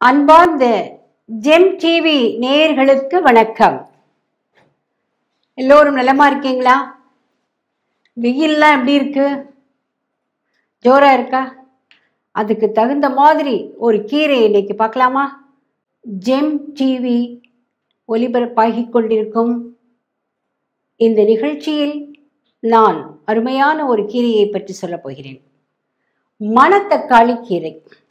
அன்பார்ந்த GeM TV நேயர்களுக்கு வணக்கம் எல்லோரும் நலமா இருக்கீங்களா வெயில்லாம் எப்படி இருக்கு ஜோரா இருக்கா அதுக்கு தகுந்த மாதிரி ஒரு கீரை இன்னைக்கு பார்க்கலாமா ஜெம் டிவி ஒலிபரப்பாகிக் கொண்டிருக்கும் இந்த நிகழ்ச்சியில் நான் அருமையான ஒரு கீரையை பற்றி சொல்லப் போகிறேன் மணத்தக்காளி கீரை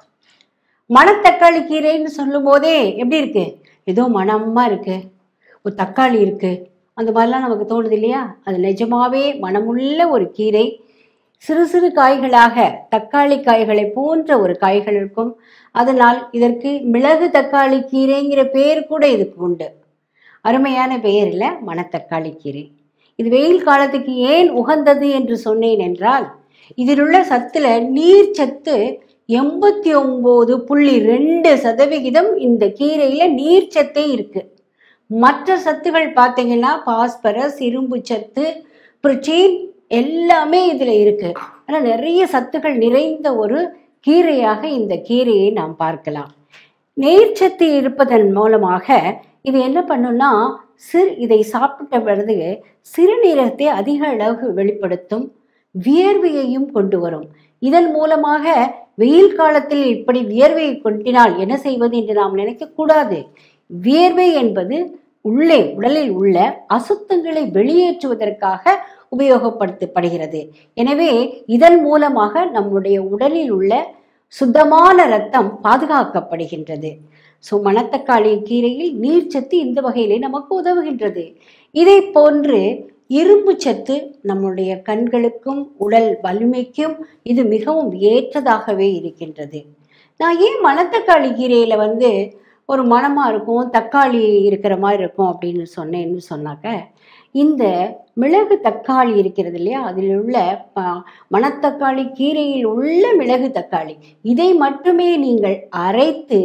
மணத்தக்காளி கீரைன்னு சொல்லும் போதே எப்படி இருக்கு ஏதோ மணமா இருக்கு ஒரு தக்காளி இருக்கு அந்த மாதிரிலாம் நமக்கு தோணுது இல்லையா அது நிஜமாவே மனமுள்ள ஒரு கீரை சிறு சிறு காய்களாக தக்காளி காய்களை போன்ற ஒரு காய்கள் இருக்கும் அதனால் இதற்கு மிளகு தக்காளி கீரைங்கிற பேர் கூட இதுக்கு உண்டு அருமையான பெயர் இல்லை மணத்தக்காளி கீரை இது வெயில் காலத்துக்கு ஏன் உகந்தது என்று சொன்னேன் என்றால் இதில் உள்ள சத்துல நீர் சத்து எண்பத்தி ஒன்பது புள்ளி ரெண்டு சதவிகிதம் இந்த கீரையில நீர்ச்சத்தே இருக்கு மற்ற சத்துகள் பார்த்தீங்கன்னா பாஸ்பரஸ் இரும்பு சத்து புரோட்டீன் எல்லாமே இதுல இருக்கு ஆனால் நிறைய சத்துக்கள் நிறைந்த ஒரு கீரையாக இந்த கீரையை நாம் பார்க்கலாம் நீர்ச்சத்து இருப்பதன் மூலமாக இது என்ன பண்ணுன்னா சிறு இதை சாப்பிட்ட பிறகு சிறுநீரகத்தை அதிக அளவு வெளிப்படுத்தும் வியர்வையையும் கொண்டு வரும் இதன் மூலமாக வெயில் காலத்தில் இப்படி வியர்வையை கொட்டினால் என்ன செய்வது என்று நாம் நினைக்கக்கூடாது வியர்வை என்பது உள்ளே உடலில் உள்ள அசுத்தங்களை வெளியேற்றுவதற்காக உபயோகப்படுத்தப்படுகிறது எனவே இதன் மூலமாக நம்முடைய உடலில் உள்ள சுத்தமான இரத்தம் பாதுகாக்கப்படுகின்றது ஸோ மணத்தக்காளி கீரையில் நீர்ச்சத்து இந்த வகையிலே நமக்கு உதவுகின்றது இதை போன்று இரும்பு சத்து நம்முடைய கண்களுக்கும் உடல் வலிமைக்கும் இது மிகவும் ஏற்றதாகவே இருக்கின்றது நான் ஏன் மணத்தக்காளி கீரையில் வந்து ஒரு மணமாக இருக்கும் தக்காளி இருக்கிற மாதிரி இருக்கும் அப்படின்னு சொன்னேன்னு சொன்னாக்க இந்த மிளகு தக்காளி இருக்கிறது இல்லையா அதில் உள்ள ப- மணத்தக்காளி கீரையில் உள்ள மிளகு தக்காளி இதை மட்டுமே நீங்கள் அரைத்து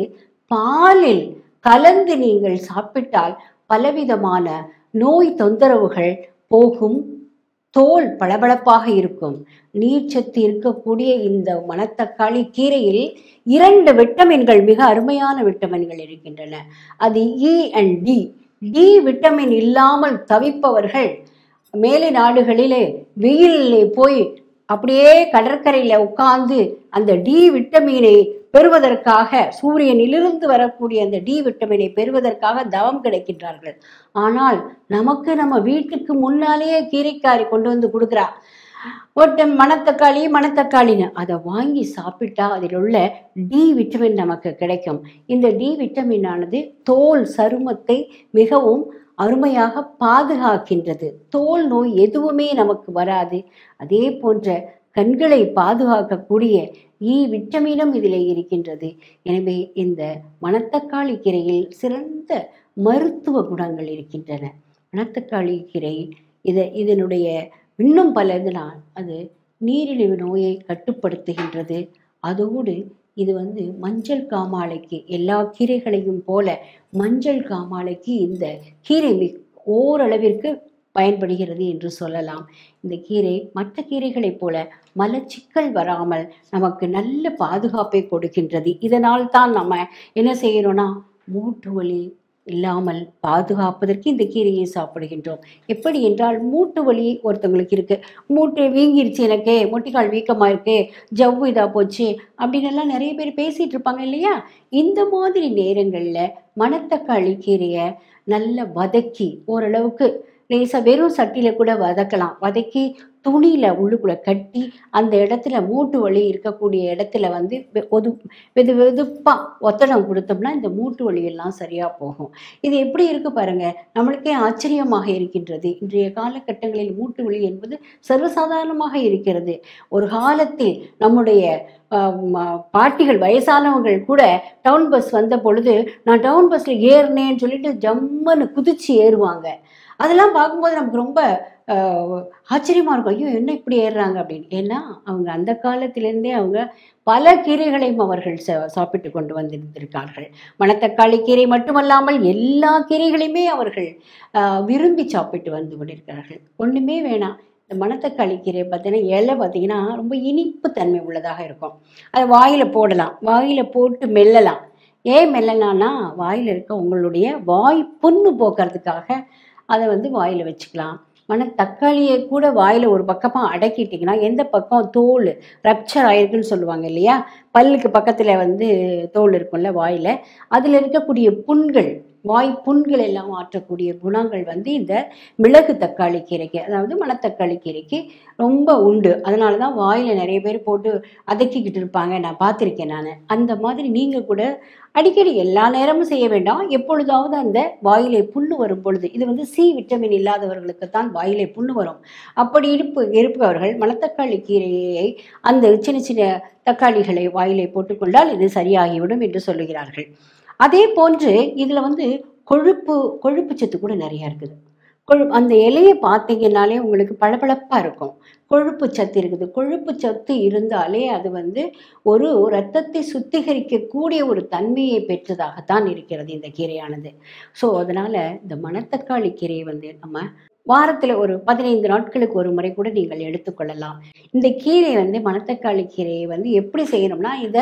பாலில் கலந்து நீங்கள் சாப்பிட்டால் பலவிதமான நோய் தொந்தரவுகள் போகும் தோல் பளபளப்பாக இருக்கும் நீர்ச்சத்து இருக்கக்கூடிய இந்த மணத்தக்காளி கீரையில் இரண்டு விட்டமின்கள் மிக அருமையான விட்டமின்கள் இருக்கின்றன அது E and D D vitamin இல்லாமல் தவிப்பவர்கள் மேலை நாடுகளிலே வெயிலிலே போய் அப்படியே கடற்கரையில் உட்கார்ந்து அந்த டி விட்டமினை பெறுவதற்காக சூரியனிலிருந்து வரக்கூடிய அந்த டி விட்டமினை பெறுவதற்காக தவம் கிடைக்கின்றார்கள் ஆனால் நமக்கு நம்ம வீட்டுக்கு முன்னாலேயே கீரைக்காரி கொண்டு வந்து கொடுக்குறா ஒரு மணத்தக்காளி மணத்தக்காளின்னு அதை வாங்கி சாப்பிட்டா அதில் உள்ள டி விட்டமின் நமக்கு கிடைக்கும் இந்த டி விட்டமின் ஆனது தோல் சருமத்தை மிகவும் அருமையாக பாதுகாக்கின்றது தோல் நோய் எதுவுமே நமக்கு வராது அதே போன்ற கண்களை பாதுகாக்கக்கூடிய இ விட்டமினும் இதில் இருக்கின்றது எனவே இந்த மணத்தக்காளி கீரையில் சிறந்த மருத்துவ குணங்கள் இருக்கின்றன மணத்தக்காளி கீரை இதை இதனுடைய இன்னும் பல இதனால் அது நீரிழிவு நோயை கட்டுப்படுத்துகின்றது அதோடு இது வந்து மஞ்சள் காமாலைக்கு எல்லா கீரைகளையும் போல மஞ்சள் காமாலைக்கு இந்த கீரை மிக் ஓரளவிற்கு பயன்படுகிறது என்று சொல்லலாம் இந்த கீரை மற்ற கீரைகளைப் போல மலச்சிக்கல் வராமல் நமக்கு நல்ல பாதுகாப்பை கொடுக்கின்றது இதனால் தான் நம்ம என்ன செய்யறோம்னா மூட்டு வலி இல்லாமல் பாதுகாப்பதற்கு இந்த கீரையை சாப்பிடுகின்றோம் எப்படி என்றால் மூட்டு வலி ஒருத்தவங்களுக்கு இருக்கு மூட்டு வீங்கிருச்சு எனக்கு முட்டிக்கால் வீக்கமாக இருக்கு ஜவ்வு இதா போச்சு அப்படின்னு எல்லாம் நிறைய பேர் பேசிட்டு இருப்பாங்க இல்லையா இந்த மாதிரி நேரங்களில் மணத்தக்காளி கீரையை நல்லா வதக்கி ஓரளவுக்கு லேசாக வெறும் சட்டியில் கூட வதக்கலாம் வதக்கி துணியில் உள்ளுக்குள்ளே கட்டி அந்த இடத்துல மூட்டு வலி இருக்கக்கூடிய இடத்துல வந்து வெ- ஒது வெது வெதுப்பாக ஒத்தடம் கொடுத்தோம்னா இந்த மூட்டு வலியெல்லாம் சரியாக போகும் இது எப்படி இருக்கு பாருங்க நம்மளுக்கே ஆச்சரியமாக இருக்கின்றது இன்றைய காலகட்டங்களில் மூட்டு வலி என்பது சர்வசாதாரணமாக இருக்கிறது ஒரு காலத்தில் நம்முடைய ஆம், ஆ, பாட்டிகள் வயசானவங்கள் கூட டவுன் பஸ் வந்த பொழுது நான் டவுன் பஸ்ஸில் ஏறினேன்னு சொல்லிட்டு ஜம்முன்னு குதிச்சு ஏறுவாங்க அதெல்லாம் பார்க்கும்போது நமக்கு ரொம்ப ஆஹ், ஆச்சரியமா இருக்கும் ஐயோ என்ன இப்படி ஏறுறாங்க அப்படின்னு ஏன்னா அவங்க அந்த காலத்திலேருந்தே அவங்க பல கீரைகளையும் அவர்கள் சா- சாப்பிட்டு கொண்டு வந்திருந்திருக்கார்கள் மணத்தக்காளி கீரை மட்டுமல்லாமல் எல்லா கீரைகளையுமே அவர்கள் ஆஹ், விரும்பி சாப்பிட்டு வந்து கொண்டிருக்கிறார்கள் ஒன்றுமே வேணாம் இந்த மணத்தக்காளி கீரை பார்த்தீங்கன்னா இலை பார்த்தீங்கன்னா ரொம்ப இனிப்பு தன்மை உள்ளதாக இருக்கும் அதை வாயில் போடலாம் வாயில் போட்டு மெல்லலாம் ஏன் மெல்லனானா வாயில் இருக்க உங்களுடைய வாய் புண்ணு போக்குறதுக்காக அதை வந்து வாயில் வச்சுக்கலாம் ஆனால் தக்காளியை கூட வாயில் ஒரு பக்கமாக அடக்கிட்டிங்கன்னா எந்த பக்கம் தோல் ரப்சர் ஆயிருக்குன்னு சொல்லுவாங்க இல்லையா பல்லுக்கு பக்கத்தில் வந்து தோல் இருக்கும்ல வாயில் அதில் இருக்கக்கூடிய புண்கள் வாய் புண்கள் எல்லாம் ஆற்றக்கூடிய குணங்கள் வந்து இந்த மிளகு தக்காளி கீரைக்கு அதாவது மணத்தக்காளி கீரைக்கு ரொம்ப உண்டு அதனால தான் வாயில் நிறைய பேர் போட்டு அதக்கிக்கிட்டு இருப்பாங்க நான் பார்த்துருக்கேன் நான் அந்த மாதிரி நீங்கள் கூட அடிக்கடி எல்லா நேரமும் செய்ய வேண்டாம் எப்பொழுதாவது அந்த வாயிலை புண்ணு வரும் பொழுது இது வந்து சி விட்டமின் இல்லாதவர்களுக்கு தான் வாயிலை புண்ணு வரும் அப்படி இருப்பு இருப்பவர்கள் மணத்தக்காளி கீரையை அந்த சின்ன சின்ன தக்காளிகளை வாயிலை போட்டுக்கொண்டால் இது சரியாகிவிடும் என்று சொல்லுகிறார்கள் அதே போன்று இதில் வந்து கொழுப்பு கொழுப்பு சத்து கூட நிறையா இருக்குது கொழு அந்த இலையை பார்த்தீங்கன்னாலே உங்களுக்கு பளபளப்பாக இருக்கும் கொழுப்பு சத்து இருக்குது கொழுப்பு சத்து இருந்தாலே அது வந்து ஒரு இரத்தத்தை சுத்திகரிக்கக்கூடிய ஒரு தன்மையை பெற்றதாகத்தான் இருக்கிறது இந்த கீரையானது ஸோ அதனால் இந்த மணத்தக்காளி கீரையை வந்து நம்ம வாரத்தில் ஒரு பதினைந்து நாட்களுக்கு ஒரு முறை கூட நீங்கள் எடுத்துக்கொள்ளலாம் இந்த கீரை வந்து மணத்தக்காளி கீரையை வந்து எப்படி செய்யணும்னா இதை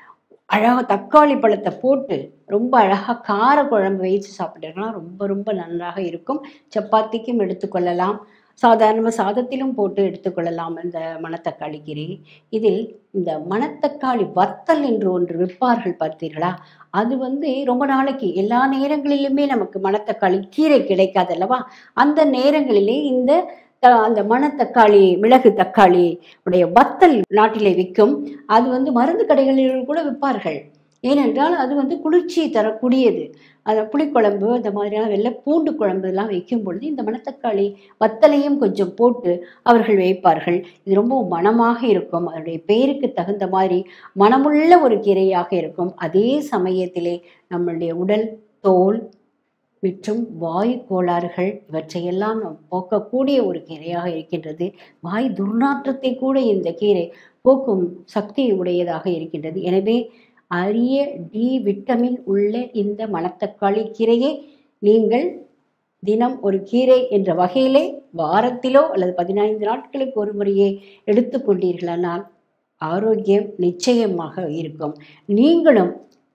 அழகாக தக்காளி பழத்தை போட்டு ரொம்ப அழகாக கார குழம்பு வச்சு சாப்பிட்டீங்கன்னா ரொம்ப ரொம்ப நன்றாக இருக்கும் சப்பாத்திக்கும் எடுத்துக்கொள்ளலாம் சாதாரண சாதத்திலும் போட்டு எடுத்துக்கொள்ளலாம் இந்த மணத்தக்காளி கீரை இதில் இந்த மணத்தக்காளி வத்தல் என்று ஒன்று விற்பார்கள் பார்த்தீர்களா அது வந்து ரொம்ப நாளைக்கு எல்லா நேரங்களிலுமே நமக்கு மணத்தக்காளி கீரை கிடைக்காது அல்லவா அந்த நேரங்களிலே இந்த த- அந்த மணத்தக்காளி மிளகு தக்காளி உடைய வத்தல் நாட்டிலே விற்கும் அது வந்து மருந்து கடைகளில் கூட விற்பார்கள் ஏனென்றால் அது வந்து குளிர்ச்சியை தரக்கூடியது அந்த புளிக்குழம்பு அந்த மாதிரியான வெள்ளை பூண்டு குழம்பு எல்லாம் வைக்கும் பொழுது இந்த மணத்தக்காளி வத்தலையும் கொஞ்சம் போட்டு அவர்கள் வைப்பார்கள் இது ரொம்ப மணமாக இருக்கும் அதனுடைய பெயருக்கு தகுந்த மாதிரி மணமுள்ள ஒரு கீரையாக இருக்கும் அதே சமயத்திலே நம்மளுடைய உடல் தோல் மற்றும் வாயு கோளாறுகள் இவற்றையெல்லாம் நாம் போக்கக்கூடிய ஒரு கீரையாக இருக்கின்றது வாய் துர்நாற்றத்தை கூட இந்த கீரை போக்கும் சக்தி உடையதாக இருக்கின்றது எனவே அரிய டி விட்டமின் உள்ள இந்த மணத்தக்காளி கீரையை நீங்கள் தினம் ஒரு கீரை என்ற வகையிலே வாரத்திலோ அல்லது பதினைந்து நாட்களுக்கு ஒரு முறையே எடுத்துக்கொண்டீர்களானால் ஆரோக்கியம் நிச்சயமாக இருக்கும் நீங்களும்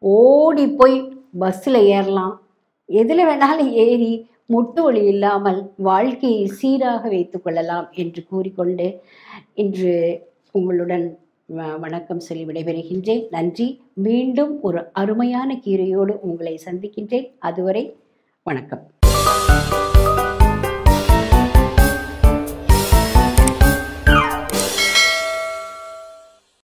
ஓடி போய் பஸ்ஸில் ஏறலாம் எதில் வேணாலும் ஏறி முட்டு வலி இல்லாமல் வாழ்க்கையை சீராக வைத்து கொள்ளலாம் என்று கூறிக்கொண்டு இன்று உங்களுடன் வ- வணக்கம் சொல்லி விடைபெறுகின்றேன் நன்றி மீண்டும் ஒரு அருமையான கீரையோடு உங்களை சந்திக்கின்றேன் அதுவரை வணக்கம்